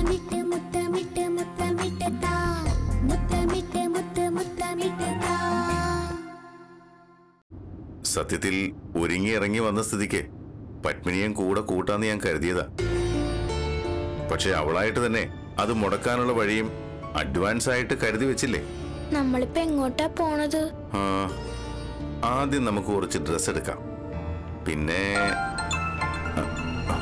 മുത്തമിട്ട് മുത്തമിട്ട് മുത്തമിട്ട് താ മുത്തമിട്ട് മുത്ത് മുത്തമിട്ട് താ സത്യത്തിൽ ഒരുങ്ങി ഇറങ്ങി വന്ന സ്ഥിതിക്ക് പത്മിനിയും കൂടെ കൂട്ടാന്ന് ഞാൻ കരുതിയതാ പക്ഷെ അവളായിട്ട് തന്നെ അത് മുടക്കാനുള്ള വഴിയും അഡ്വാൻസ് ആയിട്ട് കരുതി വെച്ചില്ലേ നമ്മളിപ്പോ എങ്ങോട്ടാ പോണത് ആ, ആദ്യം നമുക്ക് കുറച്ച് ഡ്രസ്സ് എടുക്കാം പിന്നെ ആ, ആ.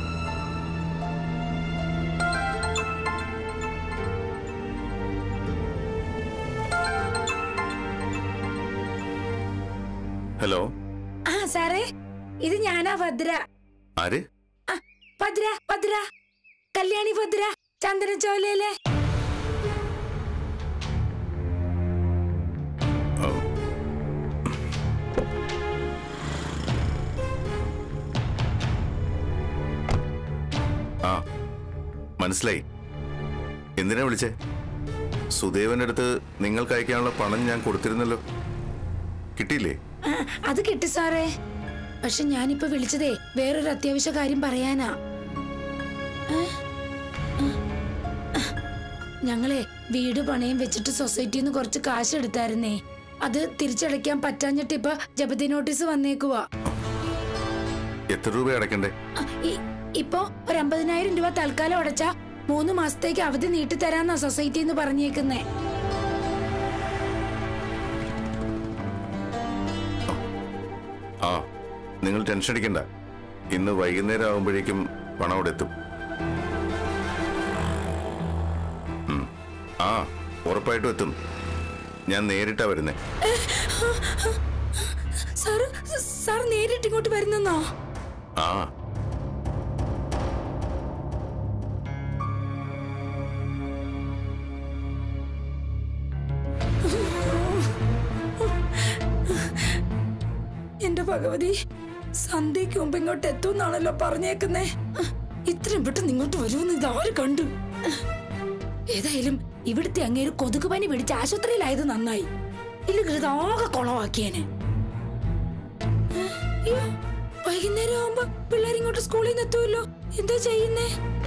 ഹലോ ആ സാറേ ഇത് ഞാനാ ഭദ്ര ആര് ആ, ഭദ്ര ഭദ്ര കല്യാണി ഭദ്ര ചന്ദനച്ചോലയിലെ ഓ. ആ മനസ്സിലായി എന്തിനാ വിളിച്ചേ സുദേവന്റെ അടുത്ത് നിങ്ങൾക്ക് അയക്കാനുള്ള പണം ഞാൻ കൊടുത്തിരുന്നല്ലോ കിട്ടിയില്ലേ ആ, അത് കിട്ടി സാറേ പക്ഷെ ഞാനിപ്പോ വിളിച്ചതേ വേറൊരു അത്യാവശ്യ കാര്യം പറയാനാ ഏ? ആ. ആ. ഞങ്ങളെ വീട് പണയം വെച്ചിട്ട് സൊസൈറ്റിയിൽ നിന്ന് കുറച്ച് കാശ് എടുത്തായിരുന്നേ അത് തിരിച്ചടയ്ക്കാൻ പറ്റാഞ്ഞിട്ട് ഇപ്പൊ ജപതി നോട്ടീസ് വന്നേക്കുവാ എത്ര രൂപ അടയ്ക്കണ്ടേ ആ, ഇ- ഇപ്പൊ ഒരു അമ്പതിനായിരം രൂപ തൽക്കാലം അടച്ചാ മൂന്ന് മാസത്തേക്ക് അവധി നീട്ടിത്തരാന്നാ സൊസൈറ്റി എന്ന് പറഞ്ഞേക്കുന്നേ ആ നിങ്ങൾ ടെൻഷൻ അടിക്കണ്ട ഇന്ന് വൈകുന്നേരം ആകുമ്പോഴേക്കും പണം അവിടെ എത്തും ഉം. ആ ഉറപ്പായിട്ടും എത്തും ഞാൻ നേരിട്ടാ വരുന്നേ സാറ് സാർ നേരിട്ട് ഇങ്ങോട്ട് വരുന്നെന്നോ ആ എന്റെ ഭഗവതി സന്ധ്യക്ക് മുമ്പ് ഇങ്ങോട്ട് എത്തുമെന്നാണല്ലോ പറഞ്ഞേക്കുന്നേ ഇത്രയും പെട്ടെന്ന് ഇങ്ങോട്ട് വരുമെന്ന് ഇതാര് കണ്ടു ഏതായാലും ഇവിടുത്തെ അങ്ങേര് കൊതുക് പനി പിടിച്ച് ആശുപത്രിയിലായത് നന്നായി ഇല്ലെങ്കിൽ ഇതാകെ കുളമാക്കിയേനെ അയ്യോ, വൈകുന്നേരം ആവുമ്പോ പിള്ളേർ ഇങ്ങോട്ട് സ്കൂളിൽ നിന്ന് എത്തുമല്ലോ എന്താ ചെയ്യുന്നേ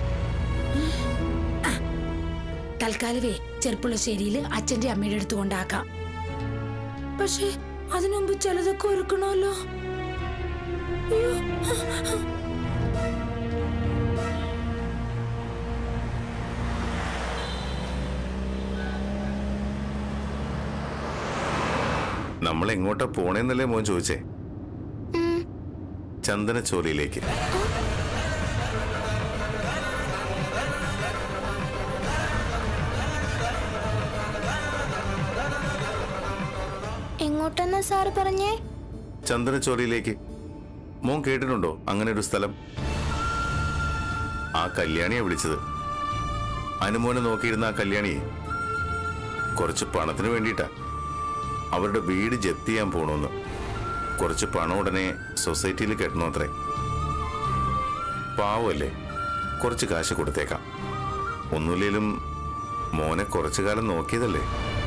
ആ, തൽക്കാലവേ ചെറുപ്പുളശ്ശേരിയിൽ അച്ഛന്റെ അമ്മയുടെ അടുത്ത് കൊണ്ടാക്കാം പക്ഷേ അതിനുമുമ്പ് ചിലതൊക്കെ ഒരുക്കണമല്ലോ അയ്യോ. നമ്മൾ എങ്ങോട്ടാ പോണേന്നല്ലേ മോൻ ചോദിച്ചേ ചന്ദനച്ചോലയിലേക്ക് എങ്ങോട്ടെന്നാ സാറ് പറഞ്ഞേ ചന്ദനച്ചോലയിലേക്ക് മോൻ കേട്ടിട്ടുണ്ടോ അങ്ങനെ ഒരു സ്ഥലം ആ കല്യാണിയാ വിളിച്ചത് അനുമോനെ നോക്കിയിരുന്ന ആ കല്യാണിയെ കുറച്ച് പണത്തിന് വേണ്ടിയിട്ടാ അവരുടെ വീട് ജപ്തി ചെയ്യാൻ പോണോന്ന് കുറച്ച് പണം ഉടനെ സൊസൈറ്റിയിൽ കെട്ടണോ അത്രേ പാവല്ലേ കുറച്ച് കാശ് കൊടുത്തേക്കാം ഒന്നുമില്ലേലും മോനെ കുറച്ചു കാലം നോക്കിയതല്ലേ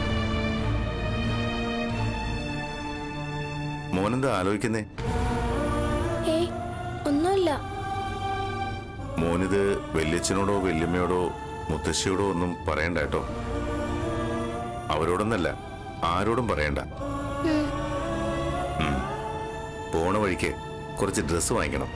മോനെന്താ ആലോചിക്കുന്നേ ഏയ് ഒന്നുമില്ല മോനിത് വല്യച്ഛനോടോ വല്യമ്മയോടോ മുത്തശ്ശിയോടോ ഒന്നും പറയണ്ട കേട്ടോ അവരോടൊന്നല്ല ആരോടും പറയണ്ട ഉം. ഉം. പോണ വഴിക്ക് കുറച്ച് ഡ്രസ്സ് വാങ്ങിക്കണം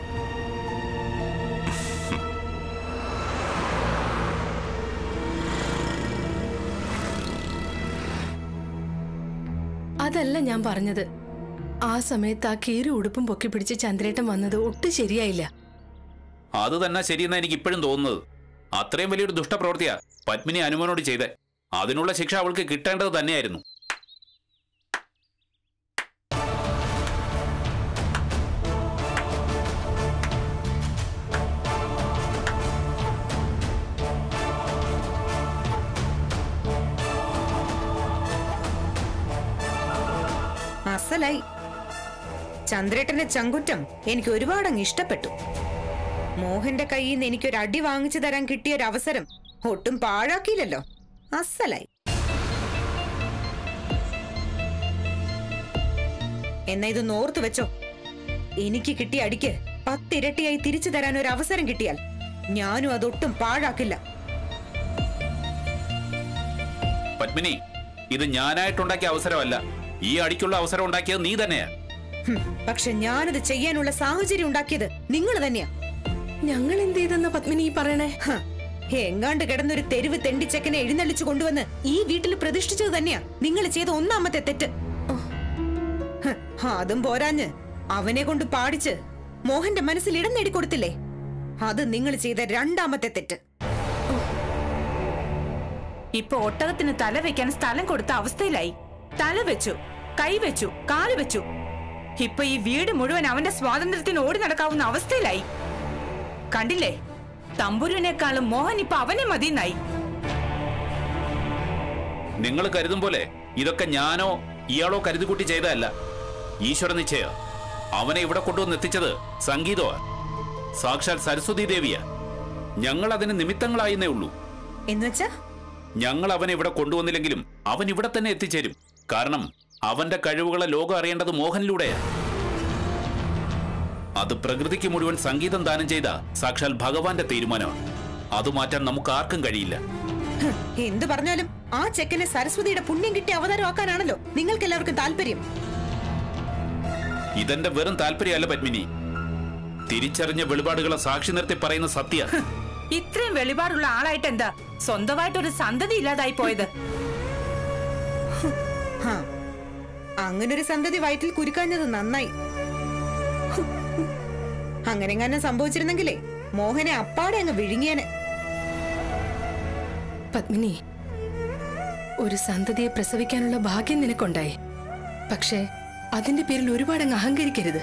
അതല്ല ഞാൻ പറഞ്ഞത് ആ സമയത്ത് ആ കീറി ഉടുപ്പും പൊക്കി പിടിച്ച് ചന്ദ്രേട്ടൻ വന്നത് ഒട്ടും ശരിയായില്ല അത് തന്നെ ശരിയെന്നാ എനിക്ക് ഇപ്പോഴും തോന്നുന്നത് അത്രയും വലിയൊരു ദുഷ്ടപ്രവൃത്തിയാ പത്മിനി അനുമനോട് ചെയ്തേ അതിനുള്ള ശിക്ഷ അവൾക്ക് കിട്ടേണ്ടത് തന്നെയായിരുന്നു അസലായി ചന്ദ്രേട്ടന്റെ ചങ്കുറ്റം എനിക്ക് ഒരുപാടങ്ങ് ഇഷ്ടപ്പെട്ടു മോഹന്റെ കയ്യിൽ നിന്ന് എനിക്കൊരു അടി വാങ്ങിച്ചു തരാൻ കിട്ടിയ ഒരു അവസരം ഒട്ടും പാഴാക്കിയില്ലല്ലോ അസലായി എന്നാ ഇത് നോർത്തു വെച്ചോ എനിക്ക് കിട്ടിയ അടിക്ക് പത്തിരട്ടിയായി തിരിച്ചു തരാൻ ഒരു അവസരം കിട്ടിയാൽ ഞാനും അതൊട്ടും പാഴാക്കില്ല പത്മിനി ഇത് ഞാനായിട്ടുണ്ടാക്കിയ അവസരമല്ല ഈ അടിക്കുള്ള അവസരം ഉണ്ടാക്കിയത് നീ തന്നെയാ ഹും, പക്ഷെ ഞാനിത് ചെയ്യാനുള്ള സാഹചര്യം ഉണ്ടാക്കിയത് നിങ്ങൾ തന്നെയാ ഞങ്ങൾ എന്ത് ചെയ്തെന്ന പത്മിനി ഈ പറയണേ ഹ, എങ്ങാണ്ട് കിടന്നൊരു തെരുവ് തെണ്ടിച്ചക്കനെ എഴുന്നള്ളിച്ചു കൊണ്ടുവന്ന് ഈ വീട്ടിൽ പ്രതിഷ്ഠിച്ചത് തന്നെയാ നിങ്ങൾ ചെയ്ത ഒന്നാമത്തെ തെറ്റ് ഹ, അതും പോരാഞ്ഞ് അവനെ കൊണ്ട് പാടിച്ച് മോഹന്റെ മനസ്സിൽ ഇടം നേടിക്കൊടുത്തില്ലേ അത് നിങ്ങൾ ചെയ്ത രണ്ടാമത്തെ തെറ്റ് ഇപ്പൊ ഒട്ടകത്തിന് തല വെക്കാൻ സ്ഥലം കൊടുത്ത അവസ്ഥയിലായി തല വെച്ചു കൈ വെച്ചു കാല് വെച്ചു ഇപ്പൊ ഈ വീട് മുഴുവൻ അവന്റെ സ്വാതന്ത്ര്യത്തിന് ഓടി നടക്കാവുന്ന അവസ്ഥയിലായി കണ്ടില്ലേ തമ്പുരുവിനേക്കാളും മോഹൻ ഇപ്പൊ അവനെ മതിയെന്നായി നിങ്ങൾ കരുതും പോലെ ഇതൊക്കെ ഞാനോ ഇയാളോ കരുതിക്കുട്ടി ചെയ്തതല്ല ഈശ്വര നിശ്ചയ അവനെ ഇവിടെ കൊണ്ടുവന്ന് എത്തിച്ചത് സംഗീതമാ സാക്ഷാൽ സരസ്വതി ദേവിയാ ഞങ്ങൾ അതിന് നിമിത്തങ്ങളായെന്നേ ഉള്ളൂ എന്നുവെച്ചാ ഞങ്ങൾ അവനെ ഇവിടെ കൊണ്ടുവന്നില്ലെങ്കിലും അവൻ ഇവിടെ തന്നെ എത്തിച്ചേരും കാരണം അവന്റെ കഴിവുകളെ ലോകം അറിയേണ്ടത് മോഹനിലൂടെയാ അത് പ്രകൃതിക്ക് മുഴുവൻ സംഗീതം ദാനം ചെയ്ത സാക്ഷാൽ ഭഗവാന്റെ തീരുമാനമാണ് അത് മാറ്റാൻ നമുക്ക് ആർക്കും കഴിയില്ല ഹ്, എന്ത് പറഞ്ഞാലും ആ ചെക്കനെ സരസ്വതിയുടെ പുണ്യം കിട്ടിയ അവതാരമാക്കാനാണല്ലോ നിങ്ങൾക്ക് എല്ലാവർക്കും താല്പര്യം ഇതെന്റെ വെറും താല്പര്യമല്ല പത്മിനി തിരിച്ചറിഞ്ഞ വെളിപാടുകളെ സാക്ഷി നിർത്തി പറയുന്ന സത്യ ഇത്രയും വെളിപാടുള്ള ആളായിട്ട് എന്താ സ്വന്തമായിട്ടൊരു സന്തതി ഇല്ലാതായി പോയത് ഹാ, അങ്ങനൊരു സന്തതി വയറ്റിൽ കുരുക്കാഞ്ഞത് നന്നായി അങ്ങനെ എങ്ങനെ സംഭവിച്ചിരുന്നെങ്കിലേ മോഹനെ അപ്പാടെ അങ്ങ് വിഴുങ്ങിയന് പത്മിനി ഒരു സന്തതിയെ പ്രസവിക്കാനുള്ള ഭാഗ്യം നിനക്കുണ്ടായി പക്ഷേ അതിന്റെ പേരിൽ ഒരുപാട് അങ്ങ് അഹങ്കരിക്കരുത്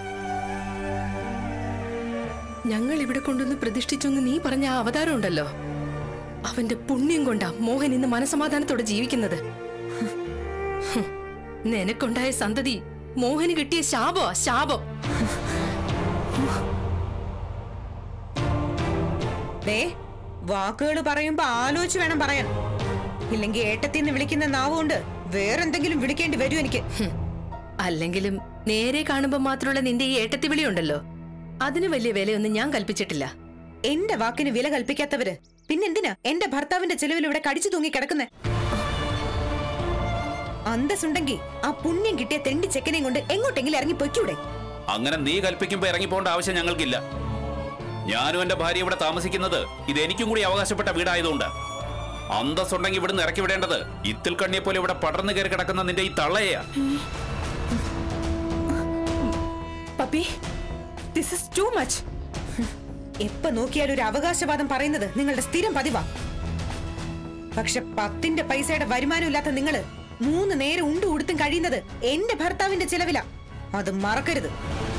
ഞങ്ങൾ ഇവിടെ കൊണ്ടുവന്ന് പ്രതിഷ്ഠിച്ചെന്ന് നീ പറഞ്ഞ ആ അവതാരം ഉണ്ടല്ലോ അവന്റെ പുണ്യം കൊണ്ടാ മോഹൻ ഇന്ന് മനസമാധാനത്തോടെ ജീവിക്കുന്നത് ഹും. നിനക്കുണ്ടായ സന്തതി മോഹന് കിട്ടിയ ശാപമാ ശാപം ദേ വാക്കുകൾ പറയുമ്പോ ആലോചിച്ച് വേണം പറയാൻ ഇല്ലെങ്കിൽ ഏട്ടത്തിന്ന് വിളിക്കുന്ന നാവുകൊണ്ട് വേറെന്തെങ്കിലും വിളിക്കേണ്ടി വരും എനിക്ക് ഹും. അല്ലെങ്കിലും നേരെ കാണുമ്പോൾ മാത്രമുള്ള നിന്റെ ഈ ഏട്ടത്തി വിളിയുണ്ടല്ലോ അതിന് വലിയ വിലയൊന്നും ഞാൻ കൽപ്പിച്ചിട്ടില്ല എന്റെ വാക്കിന് വില കൽപ്പിക്കാത്തവര് പിന്നെന്തിനാ എന്റെ ഭർത്താവിന്റെ ചെലവിൽ ഇവിടെ കടിച്ചു തൂങ്ങി കിടക്കുന്നേ അന്തസ്സുണ്ടെങ്കിൽ ആ പുണ്യം കിട്ടിയ തെണ്ടി ചെക്കനെയും കൊണ്ട് എങ്ങോട്ടെങ്കിലും ഇറങ്ങി പൊയ്ക്കൂടെ അങ്ങനെ നീ കൽപ്പിക്കുമ്പോ ഇറങ്ങിപ്പോണ്ട ആവശ്യം ഞങ്ങൾക്കില്ല ഞാനും എന്റെ ഭാര്യ ഇവിടെ താമസിക്കുന്നത് ഇത് എനിക്കും കൂടി അവകാശപ്പെട്ട വീടായതുകൊണ്ട് അന്തസ്സുണ്ടെങ്കിൽ ഇവിടുന്ന് ഇറക്കി വിടേണ്ടത് ഇത്തിൽ കണ്ണിയെ പോലെ ഇവിടെ പടർന്നു കയറി കിടക്കുന്ന നിന്റെ ഈ തള്ളയെയാ puppy this is too much എപ്പ നോക്കിയാലും ഒരു അവകാശവാദം പറയുന്നത് നിങ്ങളുടെ സ്ഥിരം പതിവാ പക്ഷെ പത്തിന്റെ പൈസയുടെ വരുമാനമില്ലാത്ത നിങ്ങള് മൂന്ന് നേരം ഉണ്ടു ഉടുത്തും കഴിയുന്നത് എന്റെ ഭർത്താവിന്റെ ചിലവില അത് മറക്കരുത്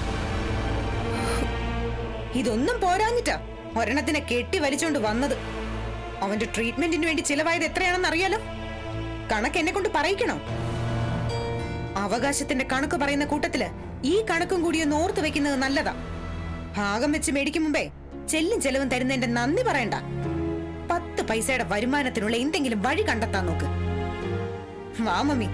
ഇതൊന്നും പോരാഞ്ഞിട്ടാ ഒരെണ്ണത്തിനെ കെട്ടി വലിച്ചോണ്ട് വന്നത് അവന്റെ ട്രീറ്റ്മെന്റിന് വേണ്ടി ചിലവായത് എത്രയാണെന്ന് അറിയാലോ കണക്ക് എന്നെ കൊണ്ട് പറയിക്കണോ അവകാശത്തിന്റെ കണക്ക് പറയുന്ന കൂട്ടത്തില് ഈ കണക്കും കൂടി ഒന്ന് ഓർത്തു വെക്കുന്നത് നല്ലതാ ഭാഗം വെച്ച് മേടിക്കും മുമ്പേ ചെല്ലും ചെലവും തരുന്നതിന്റെ നന്ദി പറയണ്ട പത്ത് പൈസയുടെ വരുമാനത്തിനുള്ള എന്തെങ്കിലും വഴി കണ്ടെത്താൻ നോക്ക് വാ മമ്മി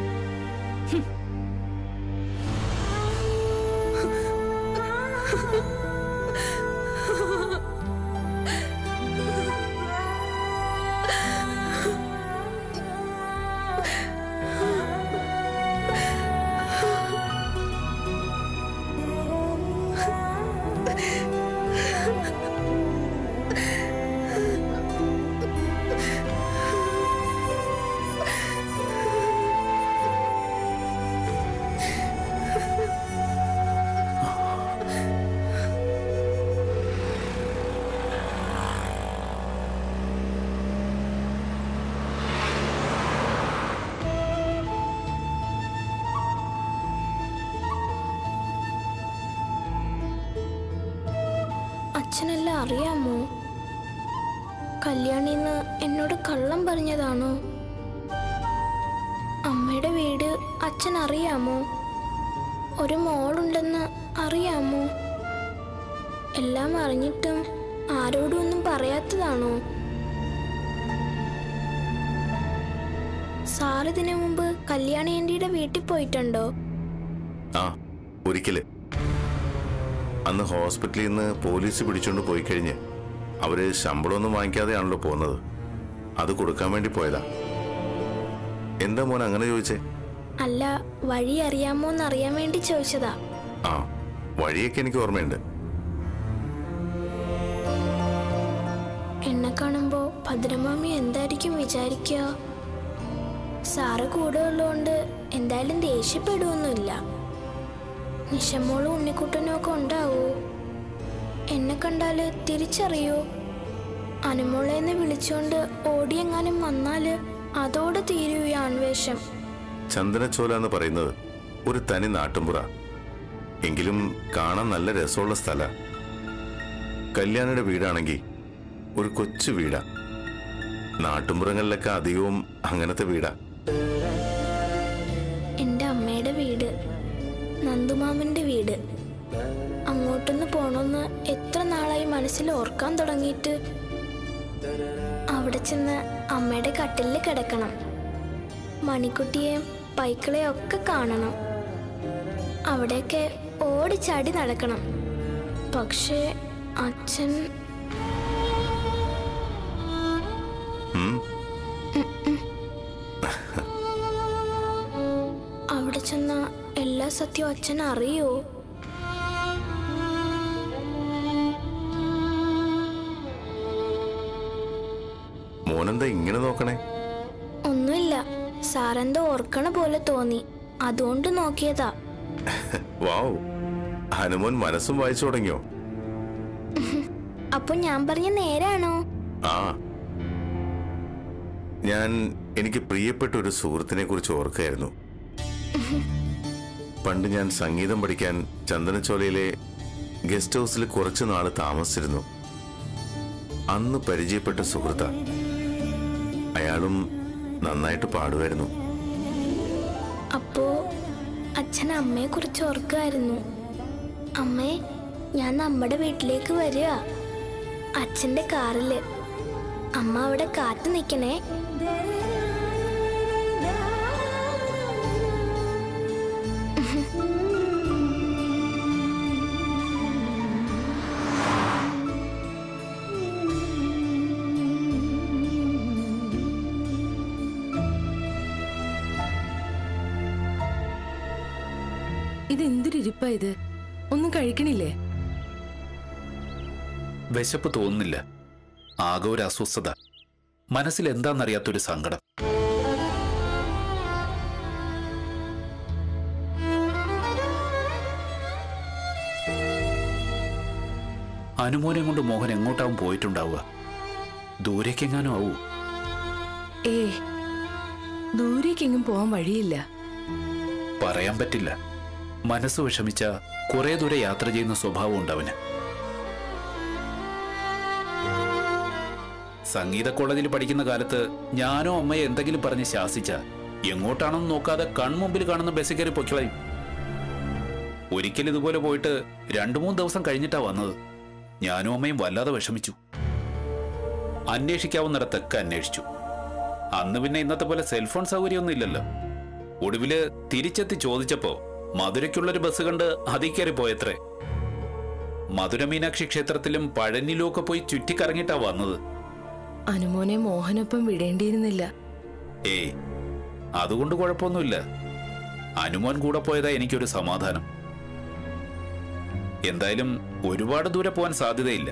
അച്ഛനെല്ലാം അറിയാമോ കല്യാണിന്ന് എന്നോട് കള്ളം പറഞ്ഞതാണോ അമ്മയുടെ വീട് അച്ഛൻ അറിയാമോ ഒരു മോളുണ്ടെന്ന് അറിയാമോ എല്ലാം അറിഞ്ഞിട്ടും ആരോടും ഒന്നും പറയാത്തതാണോ സാർ ഇതിനു മുമ്പ് കല്യാണി ആൻറ്റിയുടെ വീട്ടിൽ പോയിട്ടുണ്ടോ ആ ഒരിക്കല് അന്ന് ഹോസ്പിറ്റലിൽ നിന്ന് പോലീസ് പിടിച്ചോണ്ട് പോയി കഴിഞ്ഞ് അവര് ശമ്പളമൊന്നും വാങ്ങിക്കാതെയാണല്ലോ പോകുന്നത് അത് കൊടുക്കാൻ വേണ്ടി പോയതാ എന്താ മോൻ അങ്ങനെ ചോദിച്ചേ അല്ല വഴി അറിയാമോന്ന് അറിയാൻ വേണ്ടി ചോദിച്ചതാ ആ വഴിയൊക്കെ എനിക്ക് ഓർമ്മയുണ്ട് എന്നെ കാണുമ്പോ ഭദ്രമാമി എന്തായിരിക്കും വിചാരിക്കുക സാറ് കൂടെ ഉള്ളതുകൊണ്ട് എന്തായാലും ദേഷ്യപ്പെടുവൊന്നുമില്ല നിഷമോളും ഉണ്ണിക്കുട്ടനും ഒക്കെ ഉണ്ടാവോ എന്നെ കണ്ടാല് തിരിച്ചറിയോ അനുമോളേന്ന് വിളിച്ചുകൊണ്ട് ഓടിയെങ്ങാനും വന്നാല് അതോടെ തീരൂ ഈ ആൺവേഷം ചന്ദനച്ചോല എന്ന് പറയുന്നത് ഒരു തനി നാട്ടുംപുറ എങ്കിലും കാണാൻ നല്ല രസമുള്ള സ്ഥല കല്യാണിയുടെ വീടാണെങ്കിൽ ഒരു കൊച്ചു വീടാ നാട്ടുമ്പുറങ്ങളിലൊക്കെ അധികവും അങ്ങനത്തെ വീടാ എൻ്റെ അമ്മയുടെ വീട് നന്ദുമാമന്റെ വീട് അങ്ങോട്ടൊന്ന് പോണോന്ന് എത്ര നാളായി മനസ്സിൽ ഓർക്കാൻ തുടങ്ങിയിട്ട് അവിടെ ചെന്ന് അമ്മയുടെ കട്ടിലിൽ കിടക്കണം മണിക്കുട്ടിയെയും പൈക്കളെയും ഒക്കെ കാണണം അവിടെയൊക്കെ ഓടിച്ചാടി നടക്കണം പക്ഷേ അച്ഛൻ ഉം അവിടെ ചെന്ന എല്ലാ സത്യവും അച്ഛൻ അറിയോ മോനെന്താ ഇങ്ങനെ നോക്കണേ ഒന്നുമില്ല സാറെന്തോ ഓർക്കണ പോലെ തോന്നി അതുകൊണ്ട് നോക്കിയതാ വാവ് ഹനുമോൻ മനസ്സും വായിച്ചു തുടങ്ങിയോ അപ്പൊ ഞാൻ പറഞ്ഞ നേരാണോ ആ ഞാൻ എനിക്ക് പ്രിയപ്പെട്ട ഒരു സുഹൃത്തിനെ കുറിച്ച് ഓർക്കുകയായിരുന്നു പണ്ട് ഞാൻ സംഗീതം പഠിക്കാൻ ചന്ദനച്ചോലയിലെ ഗസ്റ്റ് ഹൗസിൽ കുറച്ചു നാള് താമസിച്ചിരുന്നു അന്ന് പരിചയപ്പെട്ട സുഹൃത്ത അയാളും നന്നായിട്ട് പാടുമായിരുന്നു അപ്പോ അച്ഛൻ അമ്മയെ കുറിച്ച് ഓർക്കുമായിരുന്നു അമ്മേ ഞാൻ നമ്മുടെ വീട്ടിലേക്ക് വരിക അച്ഛന്റെ കാറില് അമ്മ അവിടെ കാത്തു നിൽക്കണേ ഇത് എന്തൊരിപ്പാ ഇത് ഒന്നും കഴിക്കണില്ലേ വിശപ്പ് തോന്നുന്നില്ല ആകെ ഒരു അസ്വസ്ഥത മനസ്സിൽ എന്താണെന്നറിയാത്തൊരു സങ്കടം അനുമോനെ കൊണ്ട് മോഹൻ എങ്ങോട്ടാവും പോയിട്ടുണ്ടാവുക ദൂരേക്കെങ്ങാനും ആവൂ ഏ ദൂരേക്കെങ്ങും പോവാൻ വഴിയില്ല പറയാൻ പറ്റില്ല മനസ്സ് വിഷമിച്ച കുറെ ദൂരെ യാത്ര ചെയ്യുന്ന സ്വഭാവം ഉണ്ടവന് സംഗീത കോളേജിൽ പഠിക്കുന്ന കാലത്ത് ഞാനോ അമ്മയെ എന്തെങ്കിലും പറഞ്ഞ് ശാസിച്ച എങ്ങോട്ടാണെന്ന് നോക്കാതെ കൺമുമ്പിൽ കാണുന്ന ബസ്സിൽ കയറി പൊക്കിളയും ഒരിക്കൽ ഇതുപോലെ പോയിട്ട് രണ്ടു മൂന്ന് ദിവസം കഴിഞ്ഞിട്ടാ വന്നത് ഞാനും അമ്മയും വല്ലാതെ വിഷമിച്ചു അന്വേഷിക്കാവുന്നിടത്തൊക്കെ അന്വേഷിച്ചു അന്ന് പിന്നെ ഇന്നത്തെ പോലെ സെൽഫോൺ സൗകര്യമൊന്നും ഇല്ലല്ലോ ഒടുവില് തിരിച്ചെത്തി ചോദിച്ചപ്പോ മധുരയ്ക്കുള്ളൊരു ബസ് കണ്ട് അതിൽ കയറി പോയത്രേ മധുര മീനാക്ഷി ക്ഷേത്രത്തിലും പഴനിലും ഒക്കെ പോയി ചുറ്റിക്കറങ്ങിയിട്ടാ വന്നത് അനുമോനെ മോഹനൊപ്പം വിടേണ്ടിയിരുന്നില്ല ഏയ് അതുകൊണ്ട് കുഴപ്പമൊന്നുമില്ല അനുമോൻ കൂടെ പോയതാ എനിക്കൊരു സമാധാനം എന്തായാലും ഒരുപാട് ദൂരെ പോകാൻ സാധ്യതയില്ല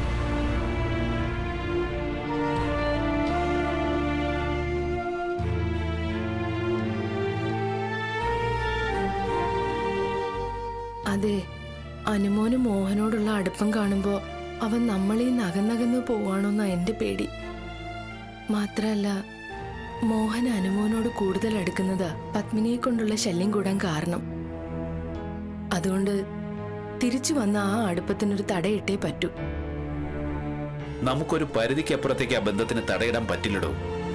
അതെ അനുമോന് മോഹനോടുള്ള അടുപ്പം കാണുമ്പോ അവൻ നമ്മളീ നകന്നകന്ന് പോവാണോന്നാ എന്റെ പേടി മാത്രല്ല മോഹൻ അനുമോനോട് കൂടുതൽ അടുക്കുന്നത് പത്മിനിയെ കൊണ്ടുള്ള ശല്യം കൂടാൻ കാരണം അതുകൊണ്ട് തിരിച്ചു വന്ന ആ അടുപ്പത്തിനൊരു തടയിട്ടേ പറ്റൂ നമുക്കൊരു പരിധിക്കപ്പുറത്തേക്ക് ആ ബന്ധത്തിന് തടയിടാൻ പറ്റില്ലടോ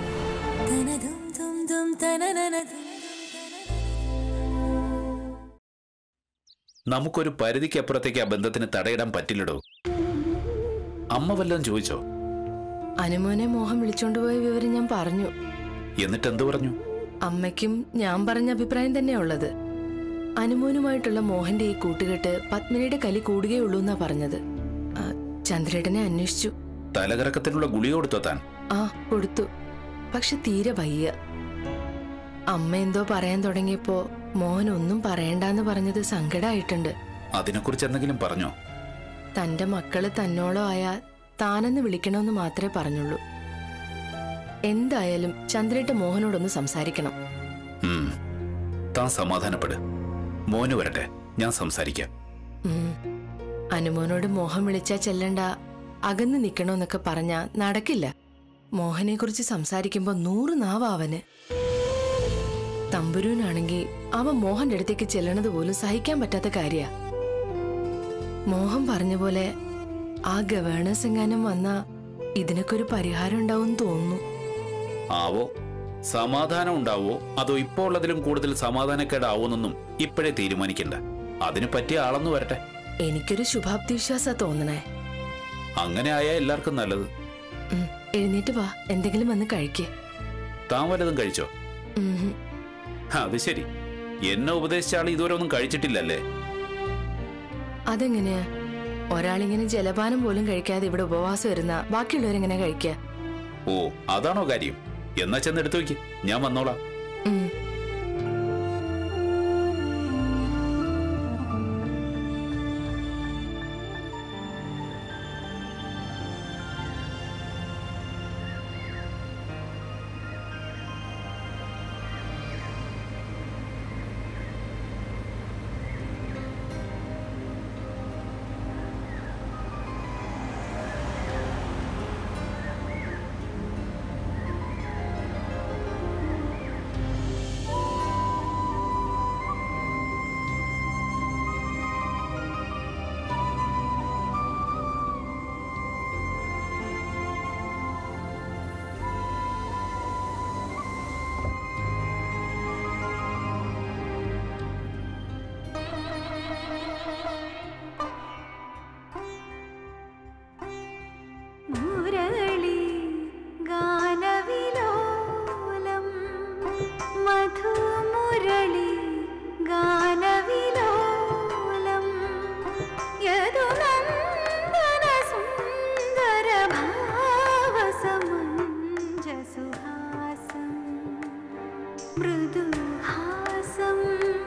നമുക്കൊരു പരിധിക്കപ്പുറത്തേക്ക് ആ ബന്ധത്തിന് തടയിടാൻ പറ്റില്ലടോ അമ്മ വല്ലതും ചോദിച്ചോ അനുമോനെ മോഹൻ വിളിച്ചോണ്ടുപോയ വിവരം ഞാൻ പറഞ്ഞു എന്നിട്ട് എന്തു പറഞ്ഞു അമ്മയ്ക്കും ഞാൻ പറഞ്ഞ അഭിപ്രായം തന്നെയാ ഉള്ളത് അനുമോനുമായിട്ടുള്ള മോഹന്റെ ഈ കൂട്ടുകെട്ട് പത്മിനിയുടെ കലി കൂടുകയുള്ളൂ എന്നാ പറഞ്ഞത് ആ, ചന്ദ്രേട്ടനെ അന്വേഷിച്ചു തലകറക്കത്തിനുള്ള ഗുളിക കൊടുത്തോ താൻ ആ കൊടുത്തു പക്ഷെ തീരെ വയ്യ അമ്മ എന്തോ പറയാൻ തുടങ്ങിയപ്പോ മോഹൻ ഒന്നും പറയണ്ടെന്ന് പറഞ്ഞത് സങ്കടമായിട്ടുണ്ട് അതിനെക്കുറിച്ച് എന്തെങ്കിലും പറഞ്ഞോ തന്റെ മക്കള് തന്നോളോ ആയാൽ താനെന്ന് വിളിക്കണമെന്ന് മാത്രമേ പറഞ്ഞുള്ളൂ എന്തായാലും ചന്ദ്രേട്ട മോഹനോടൊന്ന് സംസാരിക്കണം ഉം. താൻ സമാധാനപ്പെട് മോന് വരട്ടെ ഞാൻ സംസാരിക്കാം ഉം. അനുമോനോട് മോഹൻ വിളിച്ചാ ചെല്ലണ്ട അകന്ന് നിക്കണോന്നൊക്കെ പറഞ്ഞാ നടക്കില്ല മോഹനെ കുറിച്ച് സംസാരിക്കുമ്പോ നൂറ് നാവാ അവന് തമ്പുരൂനാണെങ്കി അവൻ മോഹന്റെ അടുത്തേക്ക് ചെല്ലണത് പോലും സഹിക്കാൻ പറ്റാത്ത കാര്യ മോഹൻ പറഞ്ഞ പോലെ ആ ഗവേണേഴ്സ് എങ്ങാനും വന്നാ ഇതിനൊക്കെ ഒരു പരിഹാരം ഉണ്ടാവും തോന്നുന്നു ആവോ സമാധാനം ഉണ്ടാവോ അതോ ഇപ്പോ ഉള്ളതിലും കൂടുതൽ സമാധാനക്കേടാവോന്നൊന്നും ഇപ്പോഴേ തീരുമാനിക്കണ്ട അതിന് പറ്റിയ ആളൊന്നു വരട്ടെ എനിക്കൊരു ശുഭാപ്തി വിശ്വാസാ തോന്നണേ അങ്ങനെ ആയാൽ എല്ലാവർക്കും നല്ലത് ഉം. എഴുന്നേറ്റ് വാ എന്തെങ്കിലും വന്ന് കഴിക്കേ താൻ വല്ലതും കഴിച്ചോ ഉം. അത് ശരി എന്നെ ഉപദേശിച്ച ആൾ ഇതുവരെ ഒന്നും കഴിച്ചിട്ടില്ലല്ലേ അതെങ്ങനെയാ ഒരാളിങ്ങനെ ജലപാനം പോലും കഴിക്കാതെ ഇവിടെ ഉപവാസം ഇരുന്ന ബാക്കിയുള്ളവരെങ്ങനെ കഴിക്കുക ഓ അതാണോ കാര്യം എന്നാ ചെന്ന് എടുത്തു വെക്ക് ഞാൻ വന്നോളാം ഉം. മുരളി ഗാനവിലോലം മധുമുരളി ഗാനവിലോലം യദുനന്ദന സുന്ദര ഭാവസമഞ്ജസുഹാസം മൃദുഹാസം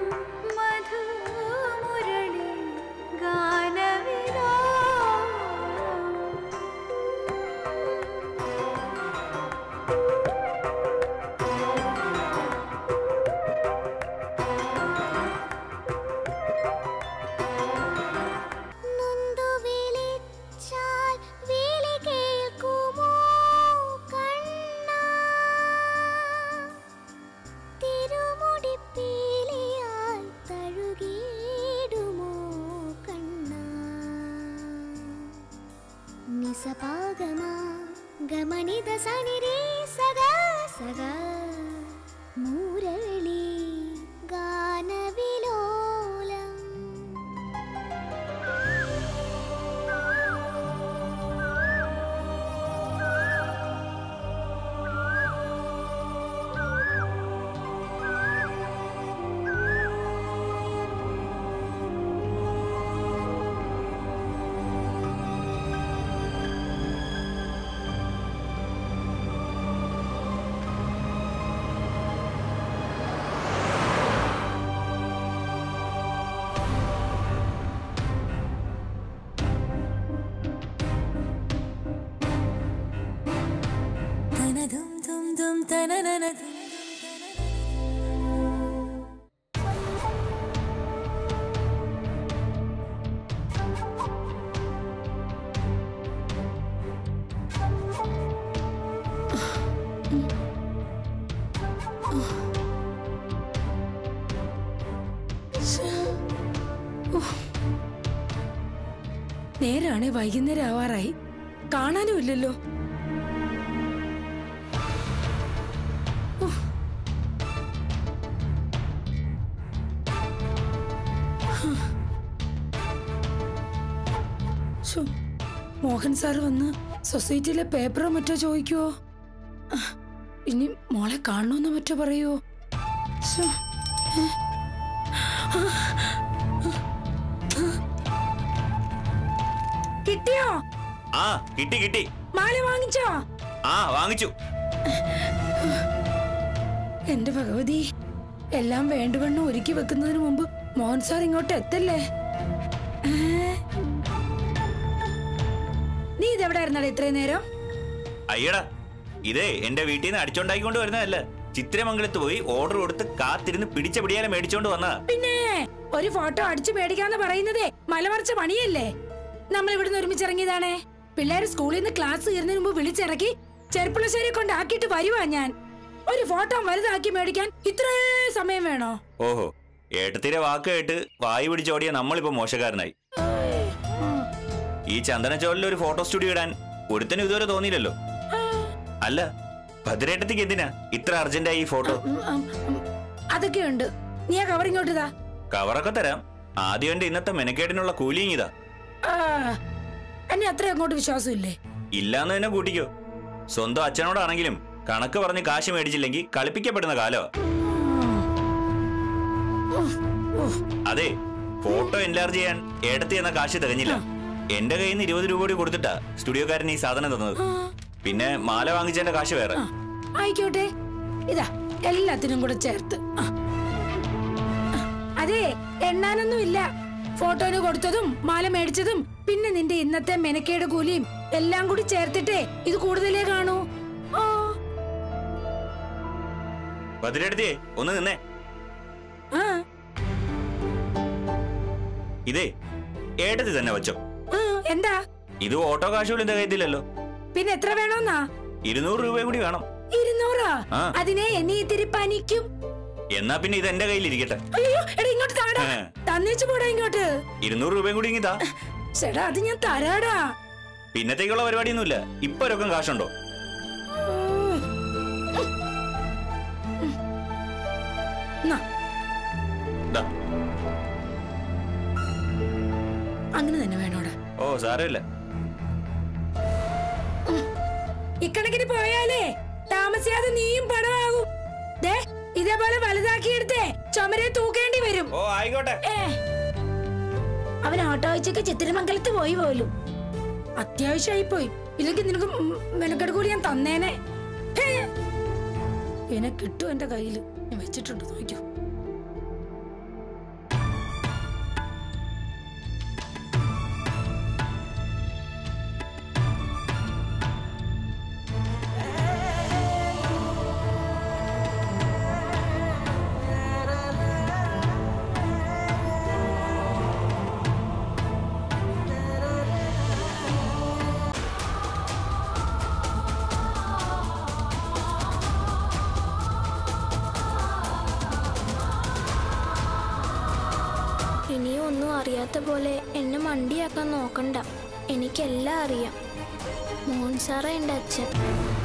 മധുമുരളി ഗാനവിലോലം നൊന്തു വിളിച്ചാൽ വിളി കേൾക്കുമോ കണ്ണാ തിരുമുടിപ്പീലിയാൽ തഴുകിയിടുമോ കണ്ണാ നിസപാഗമാ ഗമനിത സനിരേ സഗാ സഗാ മുരളി ഗാനവിലോലം തനതും തും തും തനനനതും നേരാണേ വൈകുന്നേരം ആവാറായി കാണാനും ഇല്ലല്ലോ ഉഫ്. ശ്ശോ, മോഹൻ സാർ വന്ന് സൊസൈറ്റിയിലെ പേപ്പറോ മറ്റോ ചോദിക്കുവോ ആ, ഇനി മോളെ കാണണമെന്നോ മറ്റോ പറയുവോ ശ്ശോ, ഏ? കിട്ടിയോ ആ കിട്ടി കിട്ടി മാല വാങ്ങിച്ചോ ആ വാങ്ങിച്ചു എന്റെ ഭഗവതി എല്ലാം വേണ്ടുവണ്ണം ഒരുക്കി വെക്കുന്നതിന് മുമ്പ് മോഹൻ സാർ ഇങ്ങോട്ട് എത്തല്ലേ ഏ? നീ ഇതെവിടെ ആയിരുന്നടാ ഇത്രയും നേരം അയ്യടാ ഇതേ എന്റെ വീട്ടിൽ നിന്ന് അടിച്ചോണ്ടാക്കിക്കൊണ്ട് വരുന്നതല്ല ചിത്രമംഗലത്ത് പോയി ഓർഡർ കൊടുത്ത് കാത്തിരുന്ന് പിടിച്ച പിടിയാലെ മേടിച്ചോണ്ട് വന്നതാ പിന്നെ ഒരു ഫോട്ടോ അടിച്ചു മേടിക്കാന്ന് പറയുന്നതേ മലമറിച്ച പണിയല്ലേ നമ്മൾ ഇവിടുന്ന് ഒരുമിച്ച് ഇറങ്ങിയതാണേ പിള്ളേര് സ്കൂളിൽ നിന്ന് ക്ലാസ് തീരുന്നതിന് മുമ്പ് വിളിച്ചിറക്കി ചെറുപ്പുളശ്ശേരി കൊണ്ടാക്കിയിട്ട് വരുവാ ഞാൻ ഒരു ഫോട്ടോ വലുതാക്കി മേടിക്കാൻ ഇത്രേ സമയം വേണോ ഓഹോ ഏട്ടത്തിരെ വാക്ക് കേട്ട് വായു പിടിച്ചോടിയ നമ്മളിപ്പോ മോശക്കാരനായി ഈ ചന്ദനച്ചോലിൽ ഒരു ഫോട്ടോ സ്റ്റുഡിയോ ഇടാൻ ഒരുത്തനും ഇതുവരെ തോന്നിയില്ലല്ലോ അല്ല ഭദ്രേട്ടത്തിക്ക് എന്തിനാ ഇത്ര അർജന്റായി ഈ ഫോട്ടോ ഉം, ഉം, ഉം. അതൊക്കെയുണ്ട് നീ ആ കവർ ഇങ്ങോട്ട് ഇതാ കവറൊക്കെ തരാം ആദ്യം എന്റെ ഇന്നത്തെ മെനക്കേടിനുള്ള കൂലിയും ഇതാ ആ, എന്നെ അത്ര അങ്ങോട്ട് വിശ്വാസമില്ലേ ഇല്ലാന്ന് തന്നെ കൂട്ടിക്കോ സ്വന്തം അച്ഛനോടാണെങ്കിലും കണക്ക് പറഞ്ഞ് കാശ് മേടിച്ചില്ലെങ്കിൽ കളിപ്പിക്കപ്പെടുന്ന കാലോ അതെ ഫോട്ടോ എൻലാർജ് ചെയ്യാൻ ഏടത്തി എന്ന കാശ് തികഞ്ഞില്ല എന്റെ കയ്യിൽ നിന്ന് ഇരുപത് രൂപ കൂടി കൊടുത്തിട്ടാ സ്റ്റുഡിയോക്കാരൻ ഈ സാധനം തന്നത് പിന്നെ മാല വാങ്ങിച്ചതിന്റെ കാശ് വേറെ ആ, ആയിക്കോട്ടെ ഇതാ എല്ലാത്തിനും കൂടെ ചേർത്ത് ആ. ആ, അതെ എണ്ണാനൊന്നും ഇല്ല ഫോട്ടോന് കൊടുത്തതും മാല മേടിച്ചതും പിന്നെ നിന്റെ ഇന്നത്തെ മെനക്കേട് കൂലിയും എല്ലാം കൂടി ചേർത്തിട്ടേ ഇത് കൂടുതലേ കാണൂ ആ, ഭദ്രേടത്തിയെ ഒന്ന് നിന്നേ ആ, ഇതേ ഏട്ടത്തി തന്നെ വെച്ചോ ആ, എന്താ ഇത് ഓട്ടോ കാശ് പോലും തികയത്തില്ലല്ലോ പിന്നെ എത്ര വേണോന്നാ ഇരുന്നൂറ് രൂപയും കൂടി വേണം ഇരുന്നൂറാ ആ. അതിനെ നീ ഇത്തിരി പനിക്കും എന്നാ പിന്നെ ഇത് എന്റെ കയ്യിലിരിക്കട്ടെ അയ്യോ എടാ ഇങ്ങോട്ട് താടാ ഏ. തന്നേച്ചു പോടാ ഇങ്ങോട്ട് ഇരുന്നൂറ് രൂപയും കൂടി ഇങ്ങിതാ ചേടാ അത് ഞാൻ തരാടാ പിന്നത്തേക്കുള്ള പരിപാടിയൊന്നുമില്ല ഇപ്പൊ രൊക്കം കാശുണ്ടോ എന്നാ, ദാ. അങ്ങനെ തന്നെ വേണോടാ ഓ സാരമില്ല ഇക്കണക്കിന് പോയാലേ താമസിയാതെ നീയും പടമാകും ദേ ഇതേപോലെ വലുതാക്കിയെടുത്തേ ചുമരെ തൂക്കേണ്ടി വരും ഓ ആയിക്കോട്ടെ ഏ. അവൻ ഓട്ടോയ്ച്ചക്ക് ചിത്തിരമംഗലത്ത് പോയി പോലും അത്യാവശ്യമായി പോയി ഇല്ലെങ്കിൽ നിനക്ക് മെനക്കെട് കൂടി ഞാൻ തന്നേനെ ഹേ. ഇവനെ കിട്ടും എന്റെ കയ്യില് ഞാൻ വെച്ചിട്ടുണ്ട് നോക്കൂ ഇനിയും ഒന്നും അറിയാത്ത പോലെ എന്നെ മണ്ടിയാക്കാൻ നോക്കണ്ട എനിക്കെല്ലാം അറിയാം മോഹൻ സാറേ എൻ്റെ അച്ഛൻ